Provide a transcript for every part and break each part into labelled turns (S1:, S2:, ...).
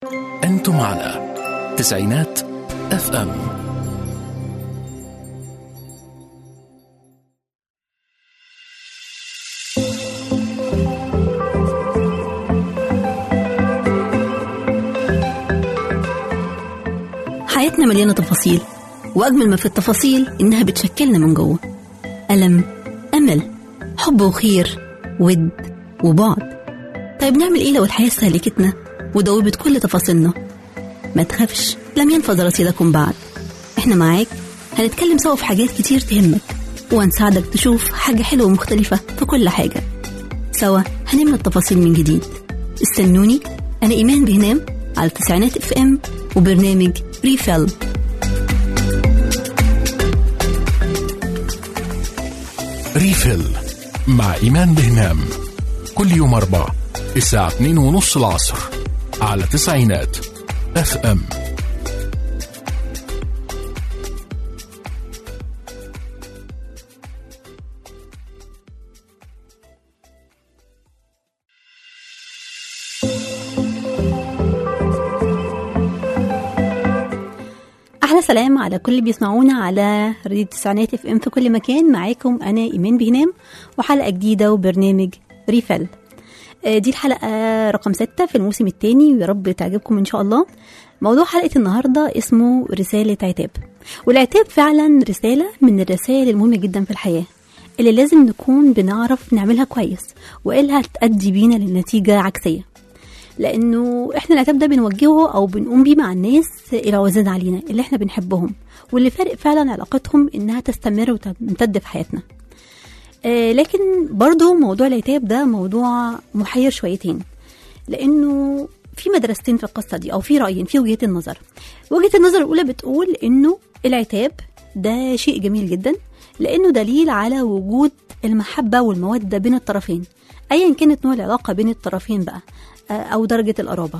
S1: أنتم على تسعينات اف ام
S2: حياتنا مليانة تفاصيل وأجمل ما في التفاصيل إنها بتشكلنا من جوه ألم أمل حب وخير ود وبعد طيب نعمل إيه لو الحياة استهلكتنا ودوبت كل تفاصيلنا ما تخافش لم ينفذ رصيدكم بعد إحنا معاك هنتكلم سوا في حاجات كتير تهمك وهنساعدك تشوف حاجة حلوة ومختلفة في كل حاجة سوا هنملى التفاصيل من جديد استنوني أنا إيمان بهنام على تسعينات اف ام وبرنامج ريفيل
S1: ريفيل مع إيمان بهنام كل يوم أربع الساعة 2 ونص العصر على تسعينات اف ام
S2: احلى سلام على كل اللي بيسمعونا على راديو التسعينات اف ام في كل مكان معاكم انا ايمان بهنام وحلقه جديده وبرنامج ريفل آه، دي الحلقه رقم ستة في الموسم الثاني ويا رب تعجبكم ان شاء الله موضوع حلقه النهارده اسمه رساله عتاب والعتاب فعلا رساله من الرسائل المهمه جدا في الحياه اللي لازم نكون بنعرف نعملها كويس والا هتأدي بينا لنتيجه عكسيه لانه احنا العتاب ده بنوجهه او بنقوم بيه مع الناس العزاز علينا اللي احنا بنحبهم واللي فارق فعلا علاقتهم انها تستمر وتمتد في حياتنا آه لكن برضو موضوع العتاب ده موضوع محير شويتين لانه في مدرستين في القصه دي او في رايين في وجهتين نظر وجهه النظر الاولى بتقول انه العتاب ده شيء جميل جدا لانه دليل على وجود المحبه والموده بين الطرفين ايا كانت نوع العلاقه بين الطرفين بقى آه، او درجه القرابه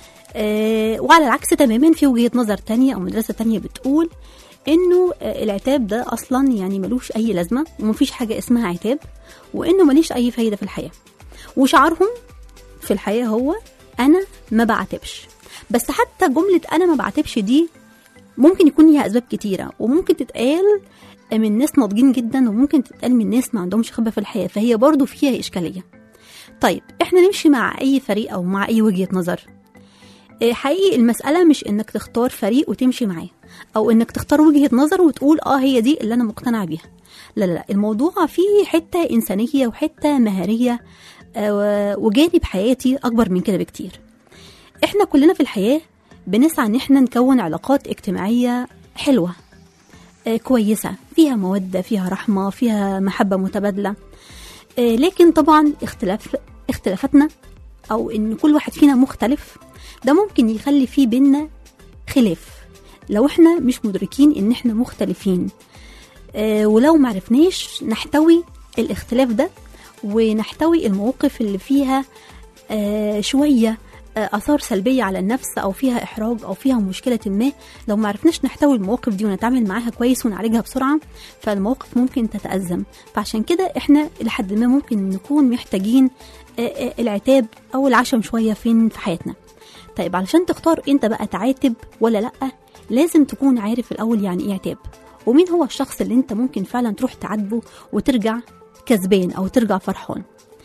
S2: آه، وعلى العكس تماما في وجهه نظر تانية او مدرسه تانية بتقول انه آه، العتاب ده اصلا يعني ملوش اي لازمه ومفيش حاجه اسمها عتاب وانه ماليش اي فايده في الحياه وشعارهم في الحياه هو انا ما بعاتبش بس حتى جمله انا ما بعاتبش دي ممكن يكون ليها اسباب كتيره وممكن تتقال من ناس ناضجين جدا وممكن تتقال من ناس ما عندهمش خبره في الحياه فهي برضو فيها اشكاليه طيب احنا نمشي مع اي فريق او مع اي وجهه نظر إيه، حقيقي المسألة مش انك تختار فريق وتمشي معاه او انك تختار وجهة نظر وتقول اه هي دي اللي انا مقتنع بيها لا لا لا الموضوع فيه حتة انسانية وحتة مهارية آه، وجانب حياتي اكبر من كده بكتير احنا كلنا في الحياة بنسعى ان احنا نكون علاقات اجتماعية حلوة آه، كويسة فيها مودة فيها رحمة فيها محبة متبادلة آه، لكن طبعا اختلاف اختلافاتنا او ان كل واحد فينا مختلف ده ممكن يخلي فيه بينا خلاف لو احنا مش مدركين ان احنا مختلفين آه، ولو معرفناش نحتوي الاختلاف ده ونحتوي المواقف اللي فيها آه، شوية آه، آثار سلبية على النفس أو فيها إحراج أو فيها مشكلة ما لو ما عرفناش نحتوي المواقف دي ونتعامل معاها كويس ونعالجها بسرعة فالمواقف ممكن تتأزم فعشان كده إحنا لحد ما ممكن نكون محتاجين آه، آه، العتاب أو العشم شوية فين في حياتنا طيب علشان تختار انت بقى تعاتب ولا لا لازم تكون عارف الاول يعني ايه عتاب ومين هو الشخص اللي انت ممكن فعلا تروح تعاتبه وترجع كسبان او ترجع فرحان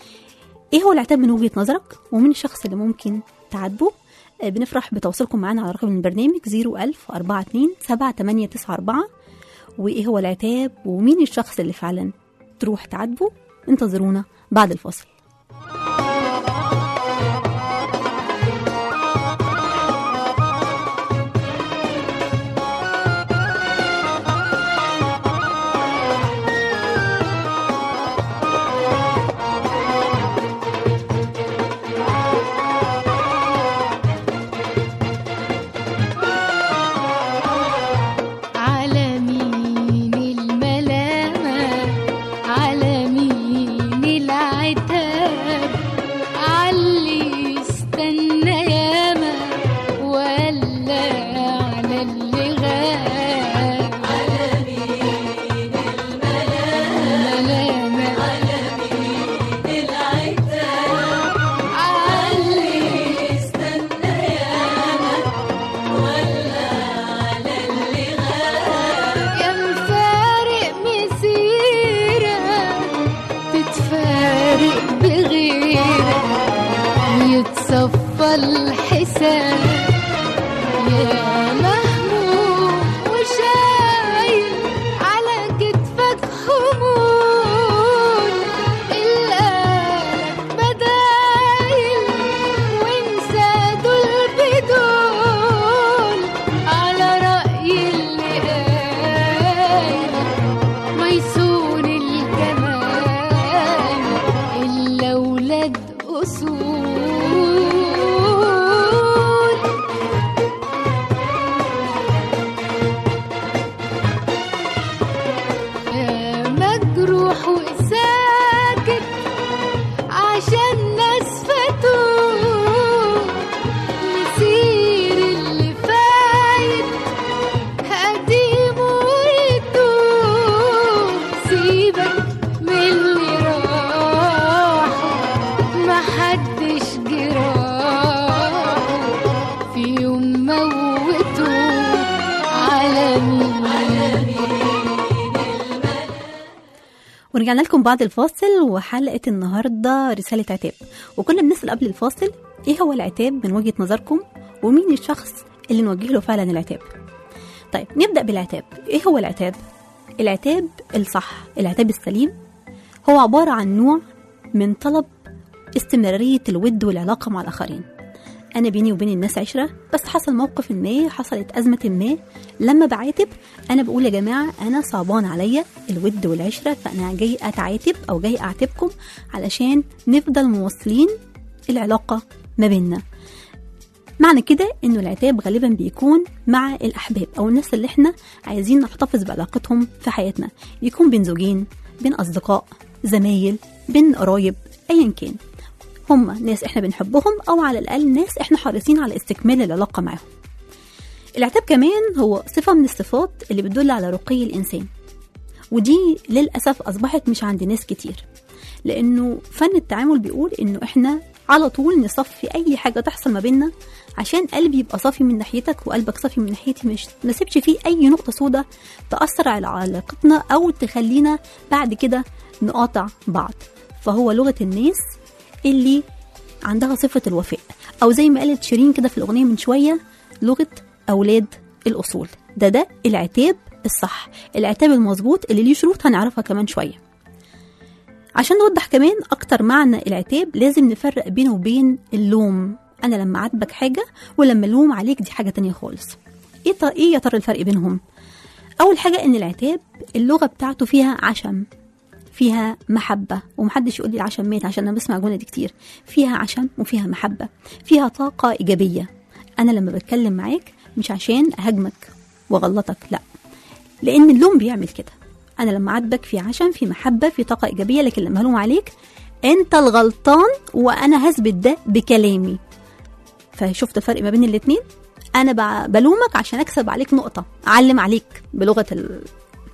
S2: ايه هو العتاب من وجهة نظرك ومين الشخص اللي ممكن تعاتبه آه، بنفرح بتواصلكم معنا على رقم البرنامج 01000 42 7894 وايه هو العتاب ومين الشخص اللي فعلا تروح تعاتبه انتظرونا بعد الفاصل
S3: على مين الملامة على مين العتاب يحصل حساب يا مهموم وشايل على كتفك هموم القلق بدايل وانسى دول بدول على رأي اللي قايل ميسور الجمال إلا ولاد أصول يا مجروح وساكت عشان ناس فاتوه مسير اللي فايت قديم ويتوه سيبك من اللي راح محدش جراح في يوم موته على مين
S2: ورجعنا لكم بعد الفاصل وحلقة النهاردة رسالة عتاب وكنا بنسأل قبل الفاصل ايه هو العتاب من وجهة نظركم ومين الشخص اللي نوجه له فعلا العتاب طيب نبدأ بالعتاب ايه هو العتاب العتاب الصح العتاب السليم هو عبارة عن نوع من طلب استمرارية الود والعلاقة مع الآخرين أنا بيني وبين الناس عشرة بس حصل موقف ما حصلت أزمة ما لما بعاتب أنا بقول يا جماعة أنا صعبان عليا الود والعشرة فأنا جاي أتعاتب أو جاي أعاتبكم علشان نفضل مواصلين العلاقة ما بيننا معنى كده انه العتاب غالبا بيكون مع الاحباب او الناس اللي احنا عايزين نحتفظ بعلاقتهم في حياتنا بيكون بين زوجين بين اصدقاء زمايل بين قرايب ايا كان هم ناس احنا بنحبهم او على الاقل ناس احنا حريصين على استكمال العلاقه معاهم العتاب كمان هو صفه من الصفات اللي بتدل على رقي الانسان ودي للاسف اصبحت مش عند ناس كتير لانه فن التعامل بيقول انه احنا على طول نصفي اي حاجه تحصل ما بيننا عشان قلبي يبقى صافي من ناحيتك وقلبك صافي من ناحيتي مش ما نسيبش فيه اي نقطه سودة تاثر على علاقتنا او تخلينا بعد كده نقاطع بعض فهو لغه الناس اللي عندها صفه الوفاء او زي ما قالت شيرين كده في الاغنيه من شويه لغه اولاد الاصول ده ده العتاب الصح العتاب المظبوط اللي ليه شروط هنعرفها كمان شويه عشان نوضح كمان اكتر معنى العتاب لازم نفرق بينه وبين اللوم انا لما عاتبك حاجه ولما الوم عليك دي حاجه تانية خالص ايه ط- ايه يا ترى الفرق بينهم اول حاجه ان العتاب اللغه بتاعته فيها عشم فيها محبة ومحدش يقول لي العشم مات عشان أنا بسمع الجملة دي كتير فيها عشم وفيها محبة فيها طاقة إيجابية أنا لما بتكلم معاك مش عشان أهاجمك وأغلطك لا لأن اللوم بيعمل كده أنا لما عاتبك في عشم في محبة في طاقة إيجابية لكن لما هلوم عليك أنت الغلطان وأنا هثبت ده بكلامي فشفت الفرق ما بين الاتنين أنا ب- بلومك عشان أكسب عليك نقطة أعلم عليك بلغة ال...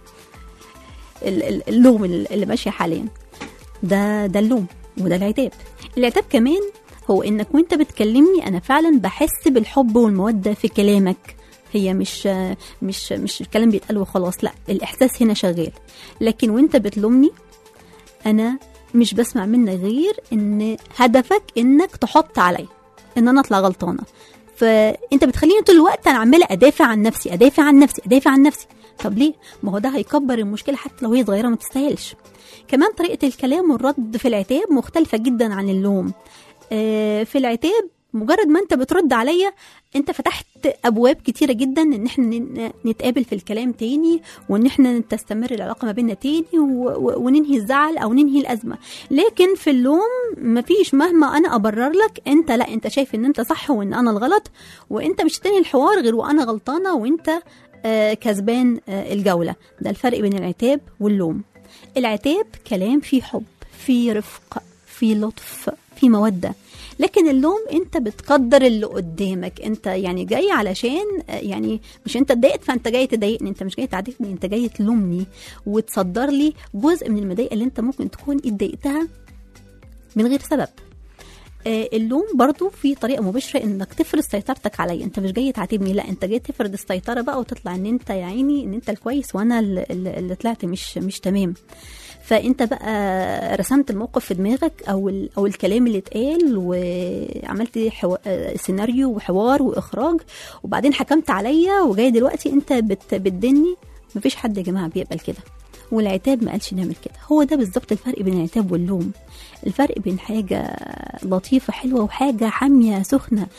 S2: ال- ال- اللوم اللي ماشية حاليا ده ده اللوم وده العتاب العتاب كمان هو انك وانت بتكلمني انا فعلا بحس بالحب والموده في كلامك هي مش مش مش الكلام بيتقال وخلاص لا الاحساس هنا شغال لكن وانت بتلومني انا مش بسمع منك غير ان هدفك انك تحط عليا ان انا اطلع غلطانه فانت بتخليني طول الوقت انا عماله ادافع عن نفسي ادافع عن نفسي ادافع عن نفسي طب ليه ما هو ده هيكبر المشكله حتى لو هي صغيره ما تستاهلش كمان طريقه الكلام والرد في العتاب مختلفه جدا عن اللوم آه، في العتاب مجرد ما انت بترد عليا انت فتحت ابواب كتيره جدا ان احنا ن- نتقابل في الكلام تاني وان احنا تستمر العلاقه ما بيننا تاني و- و- وننهي الزعل او ننهي الازمه لكن في اللوم مفيش مهما انا ابرر لك انت لا انت شايف ان انت صح وان انا الغلط وانت مش هتنهي الحوار غير وانا غلطانه وانت آه، كسبان آه، الجوله ده الفرق بين العتاب واللوم العتاب كلام فيه حب فيه رفق فيه لطف فيه موده لكن اللوم انت بتقدر اللي قدامك انت يعني جاي علشان آه، يعني مش انت اتضايقت فانت جاي تضايقني انت مش جاي تعاتبني انت جاي تلومني وتصدر لي جزء من المضايقه اللي انت ممكن تكون اتضايقتها من غير سبب آه، اللوم برضو في طريقه مباشره انك تفرض سيطرتك عليا انت مش جاي تعاتبني لا انت جاي تفرض السيطره بقى وتطلع ان انت يا عيني ان انت الكويس وانا اللي, اللي طلعت مش مش تمام فانت بقى رسمت الموقف في دماغك او ال- او الكلام اللي اتقال وعملت حو... آه، سيناريو وحوار واخراج وبعدين حكمت عليا وجاي دلوقتي انت بت... بتدني مفيش حد يا جماعه بيقبل كده والعتاب ما قالش نعمل كده هو ده بالظبط الفرق بين العتاب واللوم الفرق بين حاجه لطيفه حلوه وحاجه حاميه سخنه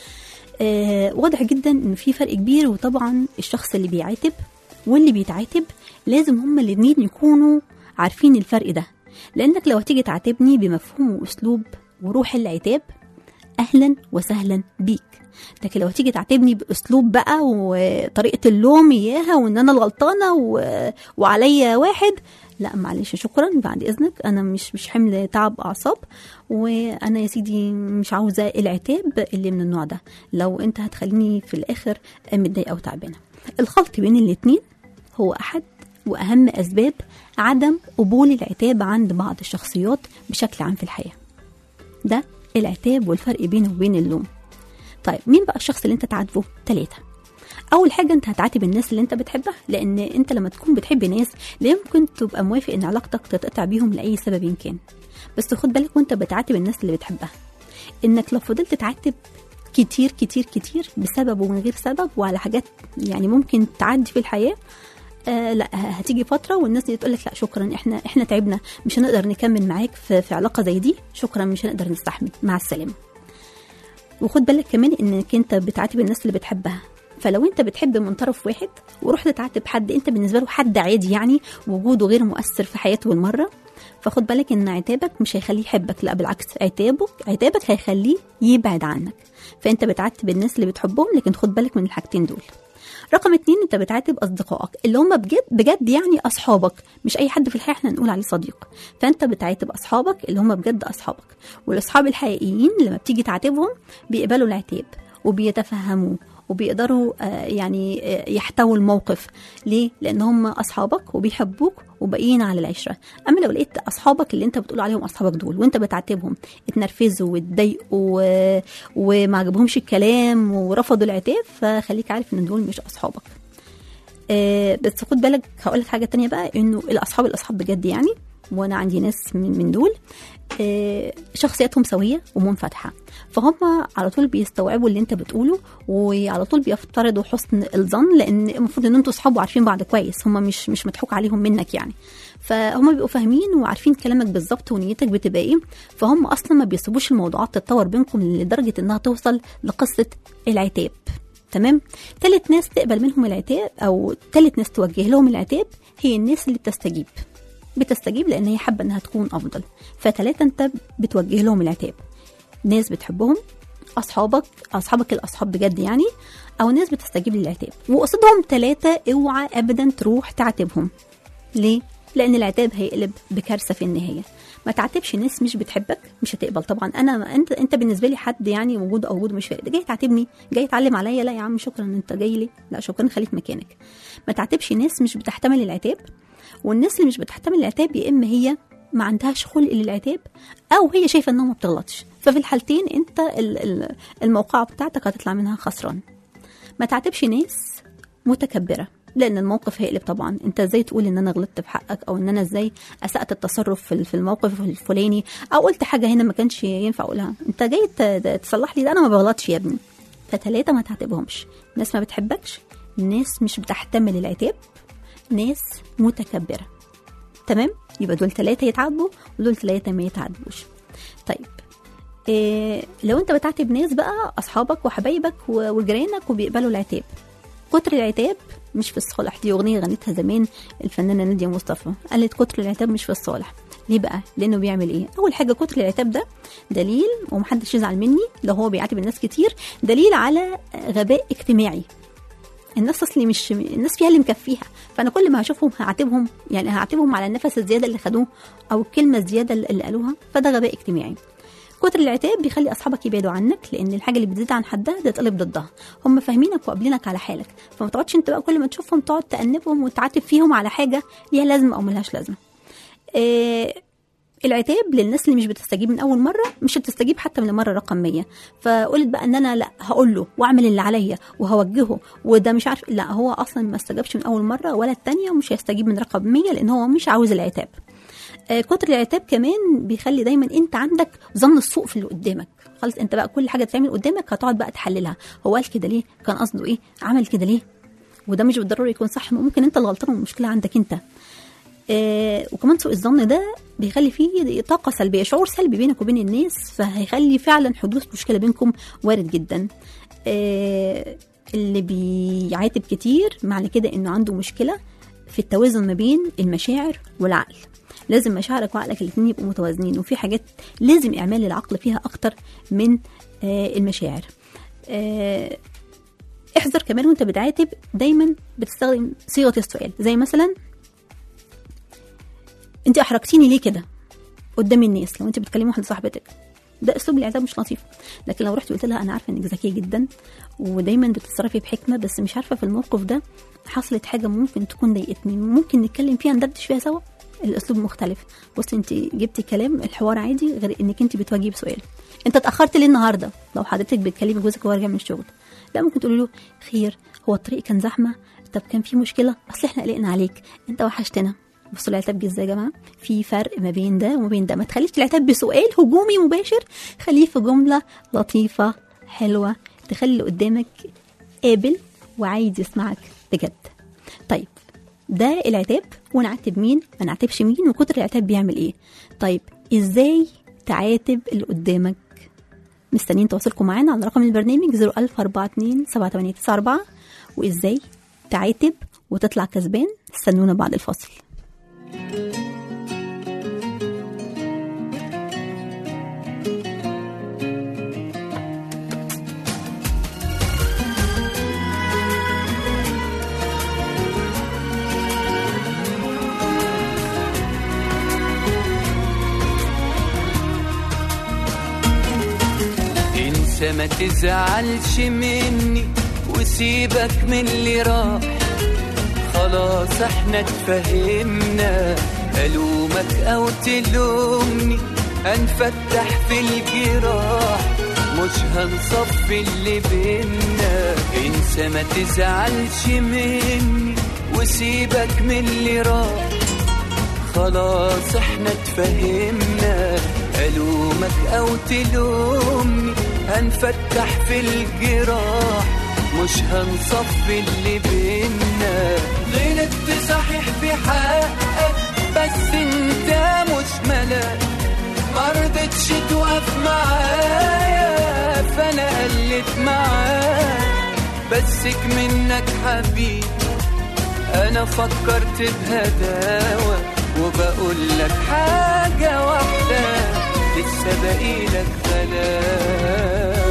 S2: آه واضح جدا ان في فرق كبير وطبعا الشخص اللي بيعاتب واللي بيتعاتب لازم هما الاتنين يكونوا عارفين الفرق ده لانك لو هتيجي تعاتبني بمفهوم واسلوب وروح العتاب اهلا وسهلا بيك لكن لو هتيجي تعاتبني باسلوب بقى وطريقه اللوم اياها وان انا الغلطانه و... وعليا واحد لا معلش شكرا بعد اذنك انا مش مش حمل تعب اعصاب وانا يا سيدي مش عاوزه العتاب اللي من النوع ده لو انت هتخليني في الاخر متضايقه وتعبانه الخلط بين الاتنين هو احد واهم اسباب عدم قبول العتاب عند بعض الشخصيات بشكل عام في الحياه ده العتاب والفرق بينه وبين اللوم طيب مين بقى الشخص اللي انت تعاتبه ثلاثة اول حاجه انت هتعاتب الناس اللي انت بتحبها لان انت لما تكون بتحب ناس لا يمكن تبقى موافق ان علاقتك تتقطع بيهم لاي سبب كان بس خد بالك وانت بتعاتب الناس اللي بتحبها انك لو فضلت تعاتب كتير كتير كتير بسبب ومن غير سبب وعلى حاجات يعني ممكن تعدي في الحياه آه لا هتيجي فتره والناس دي تقول لك لا شكرا احنا احنا تعبنا مش هنقدر نكمل معاك في, في علاقه زي دي شكرا مش هنقدر نستحمل مع السلامه وخد بالك كمان انك انت بتعاتب الناس اللي بتحبها فلو انت بتحب من طرف واحد ورحت تعاتب حد انت بالنسبه له حد عادي يعني وجوده غير مؤثر في حياته بالمره فخد بالك ان عتابك مش هيخليه يحبك لا بالعكس عتابك عتابك هيخليه يبعد عنك فانت بتعاتب الناس اللي بتحبهم لكن خد بالك من الحاجتين دول رقم اتنين انت بتعاتب اصدقائك اللي هم بجد بجد يعني اصحابك مش اي حد في الحياه احنا نقول عليه صديق فانت بتعاتب اصحابك اللي هم بجد اصحابك والاصحاب الحقيقيين لما بتيجي تعاتبهم بيقبلوا العتاب وبيتفهموا وبيقدروا آه، يعني آه، يحتووا الموقف ليه لان هم اصحابك وبيحبوك وباقيين على العشره اما لو لقيت اصحابك اللي انت بتقول عليهم اصحابك دول وانت بتعاتبهم اتنرفزوا واتضايقوا و- وما عجبهمش الكلام ورفضوا العتاب فخليك عارف ان دول مش اصحابك آه، بس خد بالك هقول لك حاجه تانية بقى انه الاصحاب الاصحاب بجد يعني وانا عندي ناس من, من دول آه، شخصياتهم سويه ومنفتحه فهم على طول بيستوعبوا اللي انت بتقوله وعلى طول بيفترضوا حسن الظن لان المفروض ان انتوا اصحاب وعارفين بعض كويس هم مش مش مضحوك عليهم منك يعني فهم بيبقوا فاهمين وعارفين كلامك بالظبط ونيتك بتبقى ايه فهم اصلا ما بيسيبوش الموضوعات تتطور بينكم لدرجه انها توصل لقصه العتاب تمام تالت ناس تقبل منهم العتاب او تالت ناس توجه لهم العتاب هي الناس اللي بتستجيب بتستجيب لان هي حابه انها تكون افضل فتلاته انت بتوجه لهم العتاب ناس بتحبهم اصحابك اصحابك الاصحاب بجد يعني او ناس بتستجيب للعتاب وقصدهم ثلاثه اوعى ابدا تروح تعاتبهم ليه لان العتاب هيقلب بكارثه في النهايه ما تعاتبش ناس مش بتحبك مش هتقبل طبعا انا انت انت بالنسبه لي حد يعني وجود او وجود مش فارق ده جاي تعاتبني جاي تعلم عليا لا يا عم شكرا انت جاي لي لا شكرا خليك مكانك ما تعاتبش ناس مش بتحتمل العتاب والناس اللي مش بتحتمل العتاب يا اما هي ما عندهاش خلق للعتاب او هي شايفه انها ما بتغلطش ففي الحالتين انت ال- ال- الموقعه بتاعتك هتطلع منها خسران ما تعاتبش ناس متكبره لان الموقف هيقلب طبعا انت ازاي تقول ان انا غلطت في حقك او ان انا ازاي اسات التصرف في في الموقف الفلاني او قلت حاجه هنا ما كانش ينفع اقولها انت جاي ت- تصلح لي ده انا ما بغلطش يا ابني فتلاته ما تعاتبهمش ناس ما بتحبكش ناس مش بتحتمل العتاب ناس متكبره تمام يبقى دول ثلاثه يتعاتبوا ودول ثلاثه ما يتعاتبوش طيب إيه لو انت بتعاتب ناس بقى اصحابك وحبايبك و- وجيرانك وبيقبلوا العتاب كتر العتاب مش في الصالح دي اغنيه غنتها زمان الفنانه ناديه مصطفى قالت كتر العتاب مش في الصالح ليه بقى لانه بيعمل ايه اول حاجه كتر العتاب ده دليل ومحدش يزعل مني لو هو بيعاتب الناس كتير دليل على غباء اجتماعي الناس اصلي مش الناس فيها اللي مكفيها فانا كل ما هشوفهم هعاتبهم يعني هعاتبهم على النفس الزياده اللي خدوه او الكلمه الزياده اللي قالوها فده غباء اجتماعي كتر العتاب بيخلي اصحابك يبعدوا عنك لان الحاجه اللي بتزيد عن حدها تتقلب ضدها هم فاهمينك وقابلينك على حالك فما تقعدش انت بقى كل ما تشوفهم تقعد تأنبهم وتعاتب فيهم على حاجه ليها لازمه او ملهاش لازمه إيه العتاب للناس اللي مش بتستجيب من اول مره مش هتستجيب حتى من المره رقم 100 فقلت بقى ان انا لا هقول له واعمل اللي عليا وهوجهه وده مش عارف لا هو اصلا ما استجابش من اول مره ولا الثانيه ومش هيستجيب من رقم 100 لان هو مش عاوز العتاب آه كتر العتاب كمان بيخلي دايما انت عندك ظن السوء في اللي قدامك خلاص انت بقى كل حاجه تتعمل قدامك هتقعد بقى تحللها هو قال كده ليه كان قصده ايه عمل كده ليه وده مش بالضروره يكون صح ممكن انت الغلطان والمشكله عندك انت آه وكمان سوء الظن ده بيخلي فيه طاقة سلبية شعور سلبي بينك وبين الناس فهيخلي فعلا حدوث مشكلة بينكم وارد جدا آه اللي بيعاتب كتير معنى كده انه عنده مشكلة في التوازن ما بين المشاعر والعقل لازم مشاعرك وعقلك الاثنين يبقوا متوازنين وفي حاجات لازم اعمال العقل فيها اكتر من آه المشاعر آه احذر كمان وانت بتعاتب دايما بتستخدم صيغه السؤال زي مثلا انت احرجتيني ليه كده قدام الناس لو انت بتكلمي واحده صاحبتك ده اسلوب العتاب مش لطيف لكن لو رحت قلت لها انا عارفه انك ذكيه جدا ودايما بتتصرفي بحكمه بس مش عارفه في الموقف ده حصلت حاجه ممكن تكون ضايقتني ممكن نتكلم فيها ندردش فيها سوا الاسلوب مختلف بصي انت جبتي كلام الحوار عادي غير انك انت بتواجهي بسؤال انت اتاخرت ليه النهارده لو حضرتك بتكلمي جوزك وهو راجع من الشغل لا ممكن تقولي له خير هو الطريق كان زحمه طب كان في مشكله اصل احنا قلقنا عليك انت وحشتنا بصوا العتاب جه ازاي يا جماعه في فرق ما بين ده وما بين ده ما تخليش العتاب بسؤال هجومي مباشر خليه في جمله لطيفه حلوه تخلي اللي قدامك قابل وعايز يسمعك بجد طيب ده العتاب ونعاتب مين ما نعاتبش مين وكتر العتاب بيعمل ايه طيب ازاي تعاتب اللي قدامك مستنيين تواصلكم معانا على رقم البرنامج 01042 7894 وازاي تعاتب وتطلع كسبان استنونا بعد الفاصل
S4: انسى ما تزعلش مني وسيبك من اللي راح خلاص احنا اتفهمنا الومك او تلومني هنفتح في الجراح مش هنصفي اللي بينا انسى ما تزعلش مني وسيبك من اللي راح خلاص احنا اتفهمنا الومك او تلومني هنفتح في الجراح مش هنصفي اللي بينا غلطت صحيح في حقك بس انت مش ملاك مرضتش توقف معايا فانا قلت معاك بسك منك حبيبي انا فكرت بهداوة وبقول لك حاجة واحدة لسه باقي لك غلاوة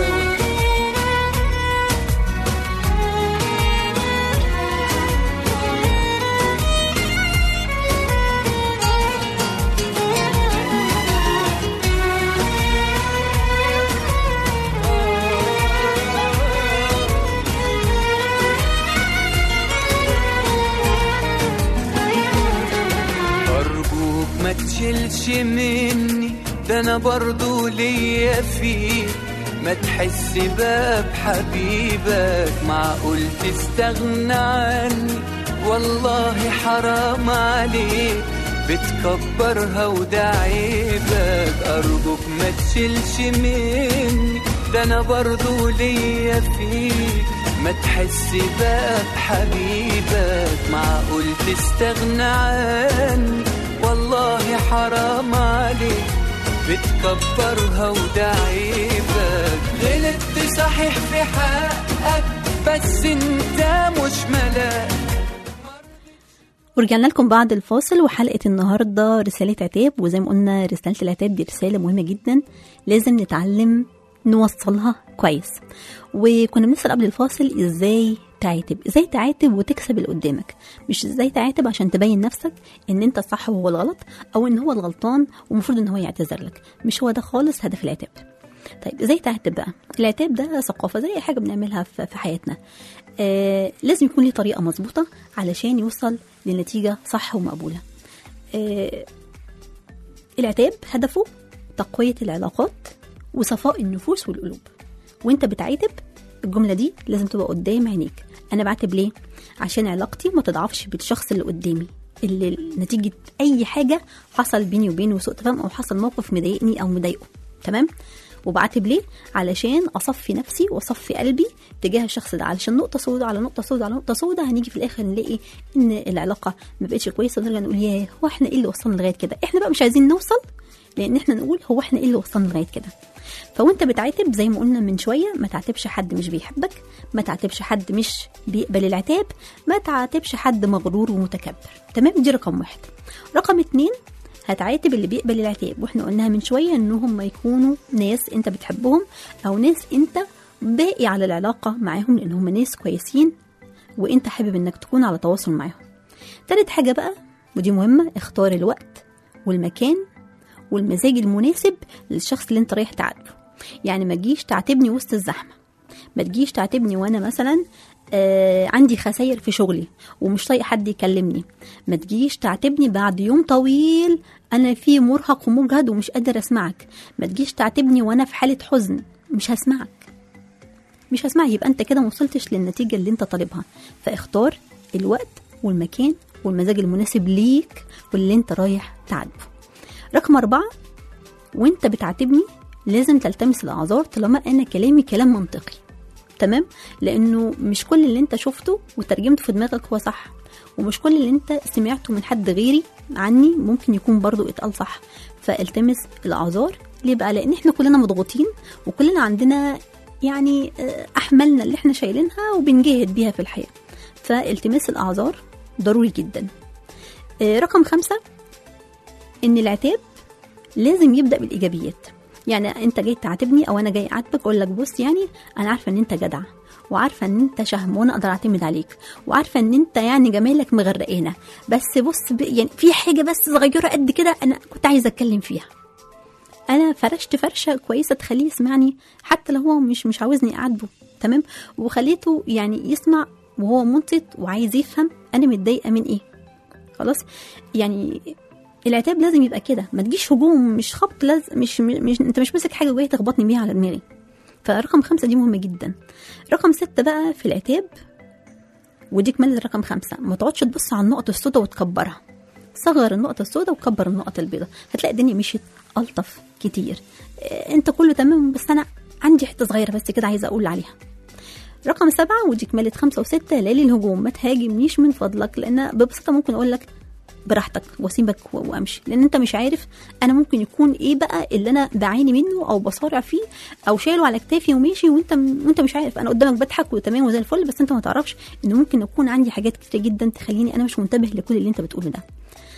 S4: أرجوك ما تشيلش مني ده أنا برضو ليا فيك ما تحس بقى بحبيبك معقول تستغنى عني والله حرام عليك بتكبرها وده عيبك أرجوك ما تشيلش مني ده أنا برضو ليا فيك ما تحس بقى بحبيبك معقول تستغنى عني والله حرام عليك بتكبرها وده عيبك غلطت صحيح في حقك بس انت مش ملاك
S2: ورجعنا لكم بعد الفاصل وحلقة النهاردة رسالة عتاب وزي ما قلنا رسالة العتاب دي رسالة مهمة جدا لازم نتعلم نوصلها كويس وكنا بنسأل قبل الفاصل ازاي تعاتب ازاي تعاتب وتكسب اللي قدامك مش ازاي تعاتب عشان تبين نفسك ان انت الصح وهو الغلط او ان هو الغلطان ومفروض ان هو يعتذر لك مش هو ده خالص هدف العتاب طيب ازاي تعاتب بقى العتاب ده ثقافه زي اي حاجه بنعملها في في حياتنا آه لازم يكون ليه طريقه مظبوطه علشان يوصل لنتيجه صح ومقبوله آه العتاب هدفه تقويه العلاقات وصفاء النفوس والقلوب وانت بتعاتب الجمله دي لازم تبقى قدام عينيك انا بعاتب ليه عشان علاقتي ما تضعفش بالشخص اللي قدامي اللي نتيجه اي حاجه حصل بيني وبينه سوء تفاهم او حصل موقف مضايقني او مضايقه تمام وبعاتب ليه علشان اصفي نفسي واصفي قلبي تجاه الشخص ده علشان نقطه سوداء على نقطه سوداء على نقطه سوداء هنيجي في الاخر نلاقي ان العلاقه ما بقتش كويسه ونرجع نقول ياه هو احنا ايه اللي وصلنا لغايه كده احنا بقى مش عايزين نوصل لان احنا نقول هو احنا ايه اللي وصلنا لغايه كده فوانت بتعاتب زي ما قلنا من شويه ما تعاتبش حد مش بيحبك ما تعاتبش حد مش بيقبل العتاب ما تعاتبش حد مغرور ومتكبر تمام دي رقم واحد رقم اتنين هتعاتب اللي بيقبل العتاب واحنا قلناها من شويه انهم ما يكونوا ناس انت بتحبهم او ناس انت باقي على العلاقه معاهم لان هم ناس كويسين وانت حابب انك تكون على تواصل معاهم تالت حاجه بقى ودي مهمه اختار الوقت والمكان والمزاج المناسب للشخص اللي انت رايح تعاتبه يعني ما تجيش تعاتبني وسط الزحمه ما تجيش تعاتبني وانا مثلا آه عندي خسائر في شغلي ومش طايق حد يكلمني ما تجيش تعاتبني بعد يوم طويل انا فيه مرهق ومجهد ومش قادر اسمعك ما تجيش تعاتبني وانا في حاله حزن مش هسمعك مش هسمعك يبقى انت كده ما وصلتش للنتيجه اللي انت طالبها فاختار الوقت والمكان والمزاج المناسب ليك واللي انت رايح تعاتبه رقم أربعة وانت بتعاتبني لازم تلتمس الأعذار طالما أنا كلامي كلام منطقي تمام لأنه مش كل اللي انت شفته وترجمته في دماغك هو صح ومش كل اللي انت سمعته من حد غيري عني ممكن يكون برضو اتقال صح فالتمس الأعذار ليه بقى لأن احنا كلنا مضغوطين وكلنا عندنا يعني آه، أحمالنا اللي احنا شايلينها وبنجاهد بيها في الحياة فالتماس الأعذار ضروري جدا آه، رقم خمسة ان العتاب لازم يبدا بالايجابيات يعني انت جاي تعاتبني او انا جاي اعاتبك اقول لك بص يعني انا عارفه ان انت جدع وعارفه ان انت شهم وانا اقدر اعتمد عليك وعارفه ان انت يعني جمالك مغرقانا بس بص ب... يعني في حاجه بس صغيره قد كده انا كنت عايزه اتكلم فيها انا فرشت فرشه كويسه تخليه يسمعني حتى لو هو مش مش عاوزني اعاتبه تمام وخليته يعني يسمع وهو منصت وعايز يفهم انا متضايقه من ايه خلاص يعني العتاب لازم يبقى كده ما تجيش هجوم مش خبط لازم مش, مش انت مش ماسك حاجه جاي تخبطني بيها على دماغي فرقم خمسة دي مهمة جدا رقم ستة بقى في العتاب ودي كمان رقم خمسة ما تقعدش تبص على النقط السوداء وتكبرها صغر النقطة السوداء وكبر النقط البيضاء هتلاقي الدنيا مشيت ألطف كتير آه، انت كله تمام بس انا عندي حتة صغيرة بس كده عايزة اقول عليها رقم سبعة ودي كمالة خمسة وستة ليالي الهجوم ما تهاجمنيش من فضلك لأن ببساطة ممكن أقول لك براحتك واسيبك و- وامشي لان انت مش عارف انا ممكن يكون ايه بقى اللي انا بعاني منه او بصارع فيه او شايله على كتافي وماشي وانت وانت مش عارف انا قدامك بضحك وتمام وزي الفل بس انت ما تعرفش ان ممكن يكون عندي حاجات كتير جدا تخليني انا مش منتبه لكل اللي انت بتقوله ده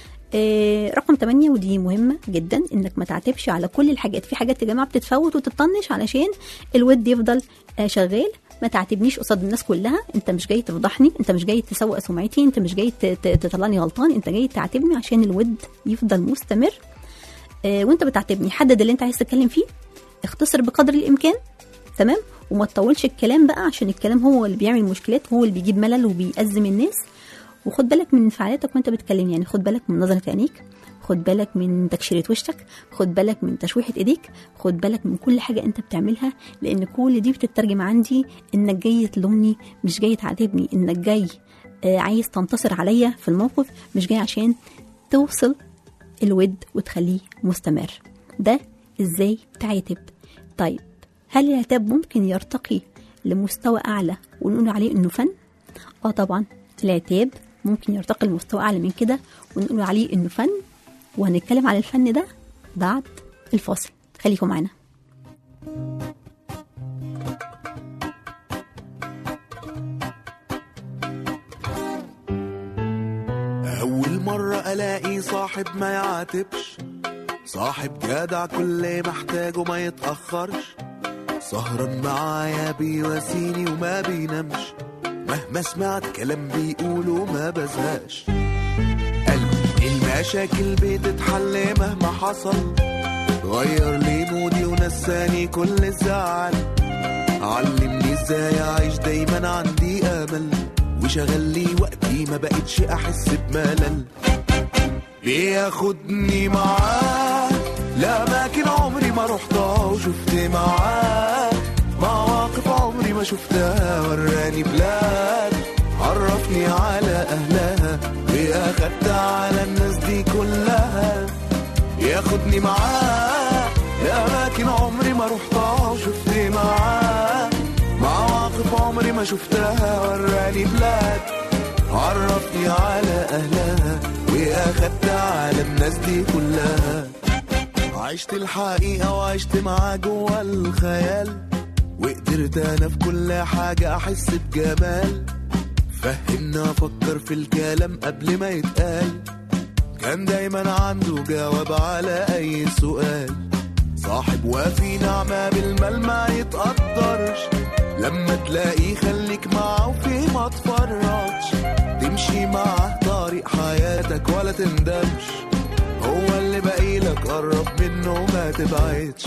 S2: آه، رقم 8 ودي مهمة جدا انك ما تعتبش على كل الحاجات في حاجات يا جماعة بتتفوت وتطنش علشان الود يفضل آه، شغال ما تعاتبنيش قصاد الناس كلها انت مش جاي تفضحني انت مش جاي تسوق سمعتي انت مش جاي ت- ت- تطلعني غلطان انت جاي تعاتبني عشان الود يفضل مستمر آه، وانت بتعاتبني حدد اللي انت عايز تتكلم فيه اختصر بقدر الامكان تمام وما تطولش الكلام بقى عشان الكلام هو اللي بيعمل مشكلات هو اللي بيجيب ملل وبيأزم الناس وخد بالك من انفعالاتك وانت بتتكلم يعني خد بالك من نظرة عينيك خد بالك من تكشيرة وشك خد بالك من تشويحة ايديك خد بالك من كل حاجة انت بتعملها لان كل دي بتترجم عندي انك جاي تلومني مش جاي تعاتبني انك جاي آه، عايز تنتصر عليا في الموقف مش جاي عشان توصل الود وتخليه مستمر ده ازاي تعاتب طيب هل العتاب ممكن يرتقي لمستوى اعلى ونقول عليه انه فن اه طبعا العتاب ممكن يرتقي لمستوى اعلى من كده ونقول عليه انه فن وهنتكلم عن الفن ده بعد الفاصل خليكم معانا
S5: أول مرة ألاقي صاحب ما يعاتبش صاحب جدع كل محتاجه ما يتأخرش سهران معايا بيواسيني وما بينامش مهما سمعت كلام بيقوله ما بزهقش قلبي المشاكل بتتحل مهما حصل غير لي مودي ونساني كل الزعل علمني ازاي اعيش دايما عندي امل وشغل لي وقتي ما بقتش احس بملل بياخدني معاه لأماكن عمري ما رحتها وشفت معاه مواقف عمري ما شفتها وراني بلاد عرفني على أهلها بياخد أخدت على الناس دي كلها ياخدني معاه لأماكن عمري ما رحتها شفت معاه مواقف عمري ما شفتها وراني بلاد عرفني على أهلها وأخدت على الناس دي كلها عشت الحقيقة وعشت معاه جوا الخيال وقدرت أنا في كل حاجة أحس بجمال فهمنا أفكر في الكلام قبل ما يتقال كان دايما عنده جواب على أي سؤال صاحب وفي نعمة بالمال ما يتقدرش لما تلاقيه خليك معاه وفيه ما تفرطش تمشي معاه طريق حياتك ولا تندمش هو اللي باقيلك قرب منه ما تبعدش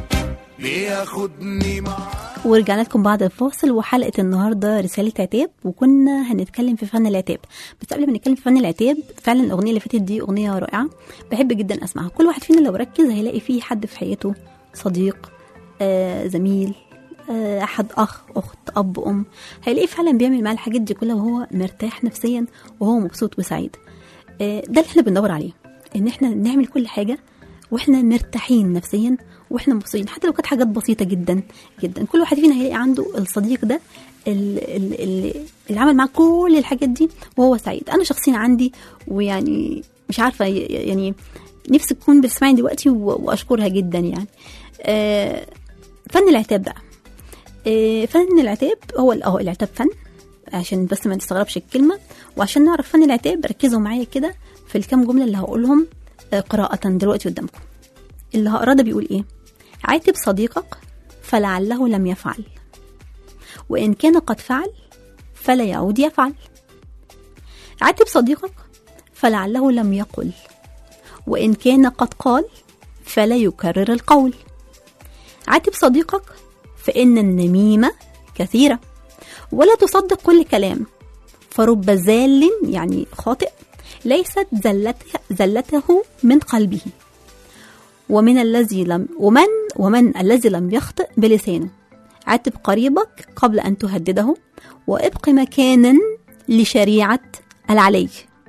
S5: بياخدني معاه
S2: ورجعنا لكم بعد الفاصل وحلقة النهاردة رسالة عتاب وكنا هنتكلم في فن العتاب بس قبل ما نتكلم في فن العتاب فعلا الأغنية اللي فاتت دي أغنية رائعة بحب جدا أسمعها كل واحد فينا لو ركز هيلاقي فيه حد في حياته صديق آه زميل آه أحد أخ أخت أب أم هيلاقيه فعلا بيعمل معاه الحاجات دي كلها وهو مرتاح نفسيا وهو مبسوط وسعيد آه ده اللي احنا بندور عليه ان احنا نعمل كل حاجة واحنا مرتاحين نفسيا واحنا مبسوطين حتى لو كانت حاجات بسيطه جدا جدا كل واحد فينا هيلاقي عنده الصديق ده ال- ال- ال- اللي عمل معاه كل الحاجات دي وهو سعيد انا شخصيا عندي ويعني مش عارفه ي- يعني نفسي تكون بتسمعني دلوقتي و- واشكرها جدا يعني آه، فن العتاب بقى آه، فن العتاب هو ال- اهو العتاب فن عشان بس ما نستغربش الكلمه وعشان نعرف فن العتاب ركزوا معايا كده في الكام جمله اللي هقولهم آه، قراءه دلوقتي قدامكم اللي هقراه ده بيقول ايه عاتب صديقك فلعله لم يفعل وإن كان قد فعل فلا يعود يفعل عاتب صديقك فلعله لم يقل وإن كان قد قال فلا يكرر القول عاتب صديقك فإن النميمة كثيرة ولا تصدق كل كلام فرب زال يعني خاطئ ليست زلته, زلته من قلبه ومن الذي لم ومن ومن الذي لم يخطئ بلسانه عاتب قريبك قبل أن تهدده وابق مكانا لشريعة العلي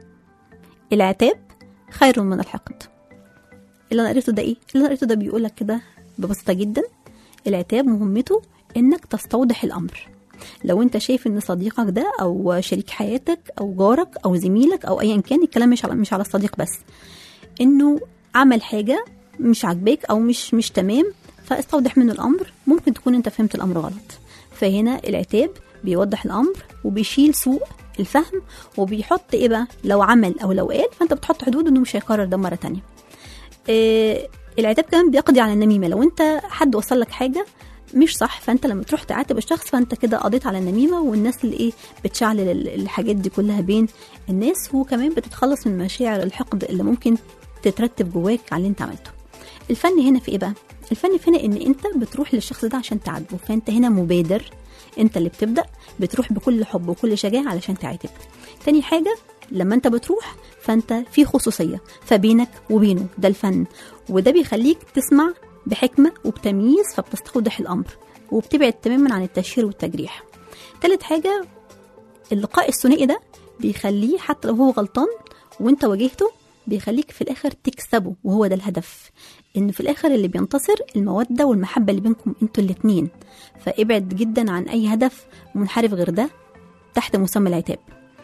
S2: العتاب خير من الحقد اللي انا قريته ده ايه اللي انا قريته ده بيقول لك كده ببساطه جدا العتاب مهمته انك تستوضح الامر لو انت شايف ان صديقك ده او شريك حياتك او جارك او زميلك او ايا كان الكلام مش على مش على الصديق بس انه عمل حاجه مش عاجباك او مش مش تمام فاستوضح منه الامر ممكن تكون انت فهمت الامر غلط فهنا العتاب بيوضح الامر وبيشيل سوء الفهم وبيحط ايه بقى لو عمل او لو قال فانت بتحط حدود انه مش هيكرر ده مره تانية إيه العتاب كمان بيقضي على النميمه لو انت حد وصل لك حاجه مش صح فانت لما تروح تعاتب الشخص فانت كده قضيت على النميمه والناس اللي ايه بتشعل ال- الحاجات دي كلها بين الناس وكمان بتتخلص من مشاعر الحقد اللي ممكن تترتب جواك على اللي انت عملته الفن هنا في ايه بقى الفن في هنا ان انت بتروح للشخص ده عشان تعاتبه فانت هنا مبادر انت اللي بتبدا بتروح بكل حب وكل شجاعه علشان تعاتب تاني حاجه لما انت بتروح فانت في خصوصيه فبينك وبينه ده الفن وده بيخليك تسمع بحكمه وبتمييز فبتستوضح الامر وبتبعد تماما عن التشهير والتجريح تالت حاجه اللقاء الثنائي ده بيخليه حتى لو هو غلطان وانت واجهته بيخليك في الاخر تكسبه وهو ده الهدف ان في الاخر اللي بينتصر الموده والمحبه اللي بينكم انتوا الاتنين فابعد جدا عن اي هدف منحرف غير ده تحت مسمى العتاب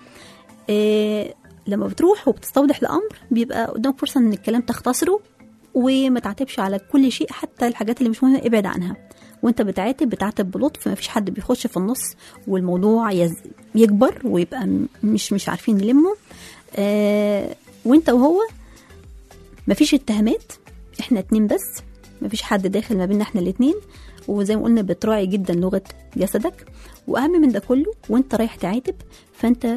S2: إيه لما بتروح وبتستوضح الامر بيبقى قدامك فرصه ان الكلام تختصره وما تعاتبش على كل شيء حتى الحاجات اللي مش مهمه ابعد عنها وانت بتعاتب بتعاتب بلطف مفيش حد بيخش في النص والموضوع يز... يكبر ويبقى م- مش مش عارفين نلمه آه وانت وهو مفيش اتهامات احنا اتنين بس مفيش حد داخل ما بيننا احنا الاتنين وزي ما قلنا بتراعي جدا لغه جسدك واهم من ده كله وانت رايح تعاتب فانت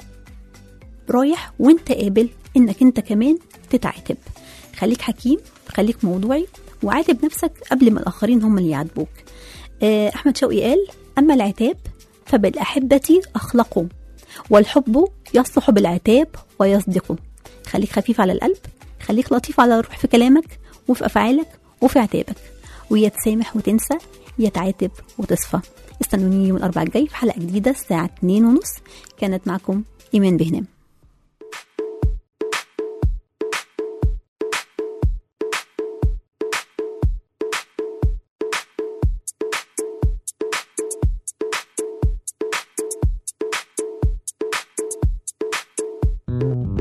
S2: رايح وانت قابل انك انت كمان تتعاتب خليك حكيم خليك موضوعي وعاتب نفسك قبل ما الاخرين هم اللي يعاتبوك آه، احمد شوقي قال اما العتاب فبالاحبه اخلقوا والحب يصلح بالعتاب ويصدقه خليك خفيف على القلب خليك لطيف على الروح في كلامك وفي افعالك وفي عتابك ويا تسامح وتنسى يا تعاتب وتصفى استنوني يوم الاربعاء الجاي في حلقه جديده الساعه 2 ونص كانت معكم ايمان بهنام
S3: Thank